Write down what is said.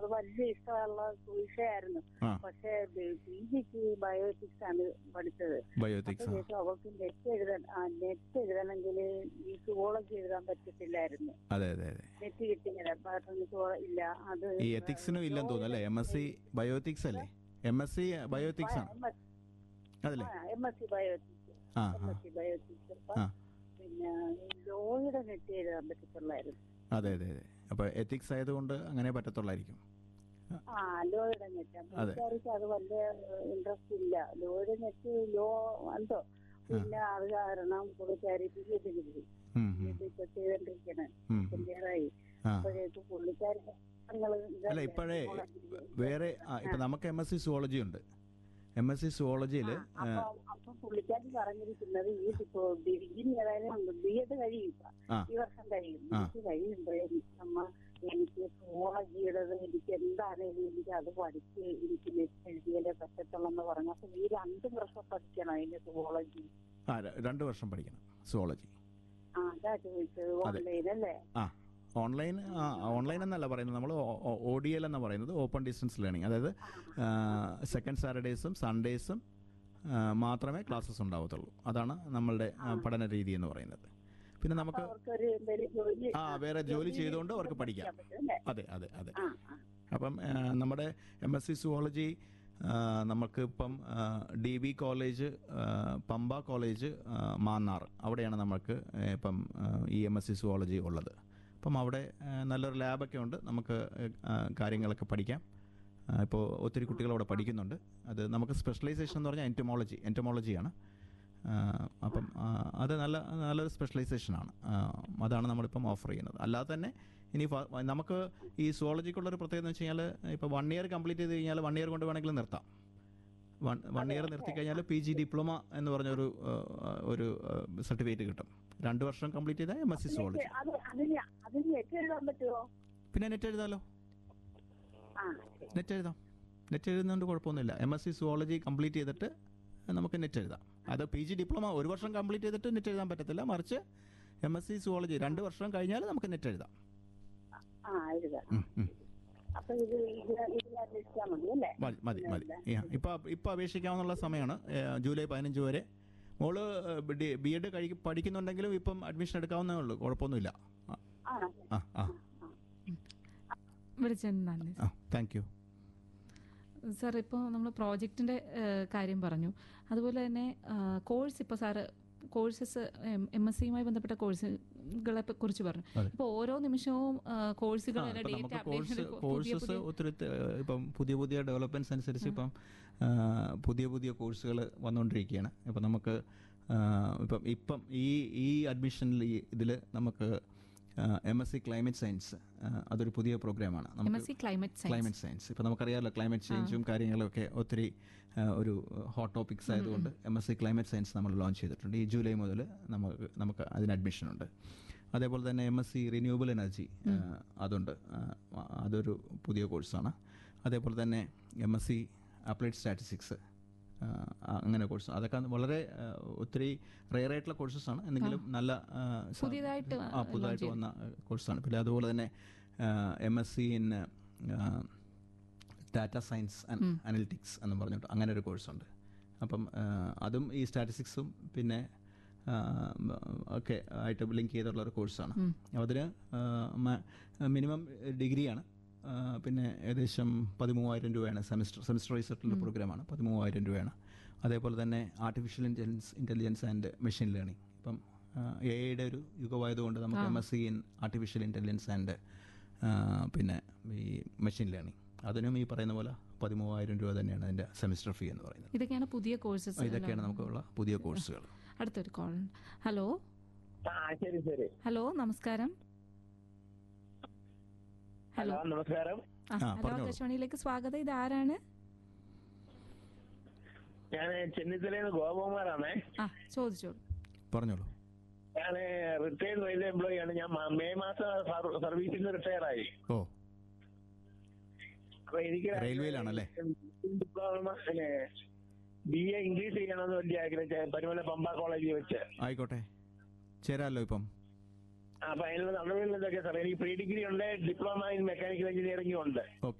അത് വലിയ ഇഷ്ടമുള്ള വിഷയമായിരുന്നു ആ പക്ഷെ പി ജിക്ക് ബയോറ്റിക്സ് ആണ് പഠിച്ചത് ബയോത്തിക്സ് ആ അപ്പോഴേക്കും അവൾക്ക് നെറ്റ് എഴുതാൻ ആ നെറ്റ് എഴുതണമെങ്കിൽ ഈ സുവോളജി എഴുതാൻ പറ്റത്തില്ലായിരുന്നു അതെ അതെ അതെ നെറ്റ് കിട്ടിയില്ല പാട്ടൊന്നും ഇല്ല അത് ഈ എത്തിക്സിനും ഇല്ലെന്ന് തോന്നുന്നു അല്ലേ എം എസ് സി ബയോത്തിക്സ് അല്ലേ എം എസ് സി ബയോത്തിക്സ് ആണ് അതല്ലേ എം എസ് സി ബയോറ്റിക്സ് ആ എം ആ എസ് സി ബയോറ്റിക്സ് അപ്പൊ ആ പിന്നെ ലോയുടെ നെറ്റ് എഴുതാൻ പറ്റത്തുള്ളായിരുന്നു അതെ അതെ അതെ അപ്പോൾ എത്തിക്സ് ആയതുകൊണ്ട് അങ്ങനെ പറ്റത്തുള്ളായിരിക്കും ആ ലോയുടെ നെറ്റ് അപ്പൊ അതെ. വിചാരിച്ചു അത് വലിയ ഇൻട്രസ്റ്റ് ഇല്ല ലോയുടെ നെറ്റ് ലോ എന്തോ പിന്നെ അത് കാരണം പുള്ളിക്കാരി പി എച്ച് ഡിഗ്രി ഉം, ഉം, ഇപ്പൊ ചെയ്തോണ്ടിരിക്കണേ ഉം, ഉം. ക്ലിയറായി ആ അപ്പോഴേക്കും പുള്ളിക്കാരി ഞങ്ങള് ഇതല്ലേ, അല്ല ഇപ്പോഴേ കോളേജില് വേറെ ആ, ഇപ്പൊ നമുക്ക് എം എസ് സി സുവോളജി ഉണ്ട് എം എസ് സി സുവോളജിയിൽ അപ്പൊ അപ്പൊ പുള്ളിക്കാരി പറഞ്ഞിരിക്കുന്നത് ഈ ഇപ്പോ ഡിഗ്രി ഏതായാലും ബി എഡ് കഴിയും ഇപ്പൊ. ആ. ഈ വർഷം കഴിയും ആ. എനിക്ക് കഴിയുമ്പോഴേ അമ്മ എനിക്ക് സുവോളജിയുടേത് എനിക്ക് എന്താണേലും എനിക്ക് അത് പഠിച്ച് എനിക്ക് നെറ്റ് എഴുതിയാലേ പറ്റത്തുള്ളെന്ന് പറഞ്ഞു അപ്പൊ ഈ രണ്ട് വർഷം പഠിക്കണം അതിന്റെ സുവോളജി ആ ര- രണ്ട് വർഷം പഠിക്കണം സുവോളജി ആ അതാ ചോദിച്ചത് ഓൺലൈൻ അല്ലേ ആ ഓൺലൈൻ ആ ഓൺലൈൻ എന്നല്ല പറയുന്നത് നമ്മൾ ഒ ഡി എൽ എന്ന് പറയുന്നത് ഓപ്പൺ ഡിസ്റ്റൻസ് ലേണിംഗ് അതായത് സെക്കൻഡ് സാറ്റർഡേസും സൺഡേസും മാത്രമേ ക്ലാസ്സസ് ഉണ്ടാവത്തുള്ളൂ അതാണ് നമ്മളുടെ ആ, പഠന രീതി എന്ന് പറയുന്നത് പിന്നെ നമുക്ക് അവർക്കൊരു എന്തെങ്കിലും ജോലി ആ വേറെ ജോലി ചെയ്തുകൊണ്ട് അവർക്ക് പഠിക്കാം പറ്റും അല്ലേ അതെ അതെ അതെ ആ ആ അപ്പം ആ, നമ്മുടെ എം എസ് സി സുവോളജി നമുക്ക് ഇപ്പം ഡി ബി കോളേജ് ആ, പമ്പ കോളേജ് ആ, മാന്നാർ അവിടെയാണ് നമുക്ക് ആ, ഇപ്പം ആ, ഈ എം എസ് സി സുവോളജി ഉള്ളത് അപ്പം അവിടെ ആ, നല്ലൊരു ലാബൊക്കെ ഉണ്ട് നമുക്ക് ആ, കാര്യങ്ങളൊക്കെ പഠിക്കാം ഇപ്പോൾ ഒത്തിരി കുട്ടികൾ അവിടെ പഠിക്കുന്നുണ്ട് അത് നമുക്ക് സ്പെഷ്യലൈസേഷൻ എന്ന് പറഞ്ഞാൽ എൻറ്റമോളജി എൻറ്റമോളജിയാണ് അപ്പം ആ, അത് നല്ല നല്ലൊരു സ്പെഷ്യലൈസേഷനാണ് അതാണ് നമ്മളിപ്പം ഓഫർ ചെയ്യുന്നത് അല്ലാതെ തന്നെ ഇനി ഫ- നമുക്ക് ഈ സുവോളജിക്കുള്ളൊരു പ്രത്യേകത എന്ന് വെച്ച് കഴിഞ്ഞാൽ ഇപ്പോൾ വൺ ഇയർ കംപ്ലീറ്റ് ചെയ്ത് കഴിഞ്ഞാൽ വൺ ഇയർ കൊണ്ട് വേണമെങ്കിൽ നിർത്താം വൺ വൺ ഇയർ നിർത്തി കഴിഞ്ഞാൽ പി ജി ഡിപ്ലോമ എന്ന് പറഞ്ഞൊരു ആ, ഒരു സർട്ടിഫിക്കറ്റ് കിട്ടും രണ്ട് വർഷം കംപ്ലീറ്റ് ചെയ്താൽ എം എസ് സി സുവോളജി അത് അതിന് അതിന് നെറ്റ് എഴുതാൻ പറ്റുമോ പിന്നെ നെറ്റ് എഴുതാമല്ലോ ആ നെറ്റ് എഴുതാം നെറ്റ് എഴുതുന്നതുകൊണ്ട് കുഴപ്പമൊന്നുമില്ല M S C zoology complete ചെയ്തിട്ട് നമുക്ക് നെറ്റ് എഴുതാം അത് പി ജി ഡിപ്ലോമ ഒരു വർഷം കംപ്ലീറ്റ് ചെയ്തിട്ട് നെറ്റ് എഴുതാൻ പറ്റത്തില്ല മറിച്ച് എം എസ് സി സുവോളജി രണ്ട് വർഷം കഴിഞ്ഞാൽ നമുക്ക് നെറ്റ് എഴുതാം ആ എഴുതാം ഉം, ഉം. അപ്പൊ ഇത് ഇത് ഇതിൽ അന്വേഷിച്ചാൽ മതി അല്ലേ മതി മതി മതി ഇപ്പം ഇപ്പം അപേക്ഷിക്കാവുന്ന സമയമാണ് ഏ, ജൂലൈ പതിനഞ്ച് വരെ മോള് ബി എഡ് കഴി പഠിക്കുന്നുണ്ടെങ്കിലും ഇപ്പം അഡ്മിഷൻ എടുക്കാവുന്നേ ഉള്ളൂ കുഴപ്പമൊന്നുമില്ല ആ, ആ ആ ആ വിളിച്ചതിന് നന്ദി ആ താങ്ക് യു സാർ ഇപ്പോൾ നമ്മൾ പ്രോജക്റ്റിന്റെ ഏഹ്, കാര്യം പറഞ്ഞു അതുപോലെ തന്നെ കോഴ്സ് ഇപ്പോൾ സാറ് കോഴ്സസ് എം എസ് സിയുമായി ബന്ധപ്പെട്ട കോഴ്സുകളെ പ- കുറിച്ച് പറഞ്ഞു അതെ. ഇപ്പോൾ ഓരോ നിമിഷവും കോഴ്സുകൾ ഇപ്പം ഡേറ്റ് നമുക്ക് അപ്ഡേഷൻ കോഴ്സ് കോഴ്സസ് ഒത്തിരി ത- ഇപ്പം പുതിയ പുതിയ ഡെവലപ്മെന്റ്സ് അനുസരിച്ച് ഇപ്പം ആ, പുതിയ പുതിയ കോഴ്സുകൾ വന്നുകൊണ്ടിരിക്കുകയാണ് ഇപ്പം നമുക്ക് ആ, ഇപ്പം ഇപ്പം ഈ ഈ അഡ്മിഷനിൽ ഇതിൽ നമുക്ക് M S C climate science അതൊരു പുതിയ പ്രോഗ്രാമാണ് എം നമുക്ക് S C climate science climate science ഇപ്പം നമുക്കറിയാമല്ലോ ക്ലൈമറ്റ് ചേഞ്ചും കാര്യങ്ങളൊക്കെ ഒത്തിരി ആ, ഒരു ഹോട്ട് ടോപ്പിക്സ് ആയതുകൊണ്ട് M S C climate science നമ്മൾ ലോഞ്ച് ചെയ്തിട്ടുണ്ട് ഈ ജൂലൈ മുതൽ നമുക്ക് നമുക്ക് അതിന് അഡ്മിഷൻ ഉണ്ട് അതേപോലെ തന്നെ M S C renewable energy അതുണ്ട് ആ, അതൊരു പുതിയ കോഴ്സാണ് അതേപോലെ തന്നെ M S C applied statistics അങ്ങനെ കോഴ്സ് അതൊക്കെ വളരെ ആ, ഒത്തിരി റെയർ ആയിട്ടുള്ള കോഴ്സസ് ആണ് എന്തെങ്കിലും നല്ല ആ, സ- പുതിയതായിട്ട് ആ പുതുതായിട്ട് വന്ന കോഴ്സാണ് പിന്നെ അതുപോലെ തന്നെ M S C in data science and analytics എന്ന് പറഞ്ഞിട്ട് അങ്ങനെ ഒരു കോഴ്സുണ്ട് അപ്പം ആ, അതും ഈ സ്റ്റാറ്റിസ്റ്റിക്സും പിന്നെ ആ, ഒക്കെ ആയിട്ട് ലിങ്ക് ചെയ്തുള്ള ഒരു കോഴ്സാണ് അതിന് മിനിമം ഡിഗ്രിയാണ് ആ, പിന്നെ ഏകദേശം പതിമൂവായിരം രൂപയാണ് സെമിസ്റ്റർ സെമിസ്റ്റർ വൈസ് പ്രോഗ്രാമാണ് പതിമൂവായിരം രൂപയാണ് അതേപോലെ തന്നെ artificial intelligence intelligence and machine learning ഇപ്പം എ ഐയുടെ ഒരു യുഗമായതുകൊണ്ട് നമുക്ക് M S C in artificial intelligence and പിന്നെ ഈ മെഷീൻ ലേണിംഗ് അതിനും ഈ പറയുന്ന പോലെ പതിമൂവായിരം രൂപ തന്നെയാണ് അതിൻ്റെ സെമിസ്റ്റർ ഫീ എന്ന് പറയുന്നത് ഇതൊക്കെയാണ് പുതിയ കോഴ്സസ് ഇതൊക്കെയാണ് നമുക്കുള്ള പുതിയ കോഴ്സുകൾ അടുത്തൊരു കോൾ ഹലോ ആ ശരി ശരി ഹലോ നമസ്കാരം ഹലോ ഹലോ നമസ്കാരം ആ, ആ, ഹലോ പറഞ്ഞോളൂ. ആകാശവാണിയിലേക്ക് സ്വാഗതം ഇത് ആരാണ് ഞാൻ ചെന്നിത്തലയിൽ നിന്ന് ഗോപകുമാറാണേ ആ ചോദിച്ചോളൂ പറഞ്ഞോളൂ ഞാൻ റിട്ടയർഡ് റെയിൽവേ എംപ്ലോയി ആണ് ഞാൻ മ- മെയ് മാസം സർ- സർവീസിൽ നിന്ന് റിട്ടയർ ആയി ഓ അപ്പൊ എനിക്ക് റെയിൽവേയിലാണല്ലേ? ഡിപ്ലോമ ബി എ ഇംഗ്ലീഷ് ചെയ്യണമെന്ന് വലിയ ആഗ്രഹിച്ച പരുമല പമ്പ കോളേജിൽ വെച്ച് ആയിക്കോട്ടെ ചേരാമല്ലോ ഇപ്പം അപ്പൊ അതിനുള്ള നടപടികൾ എന്തൊക്കെയാ സാർ എനിക്ക് പ്രീ ഡിഗ്രി ഉണ്ട് ഡിപ്ലോമ ഇൻ മെക്കാനിക്കൽ എഞ്ചിനീയറിംഗും ഉണ്ട് ഓക്കെ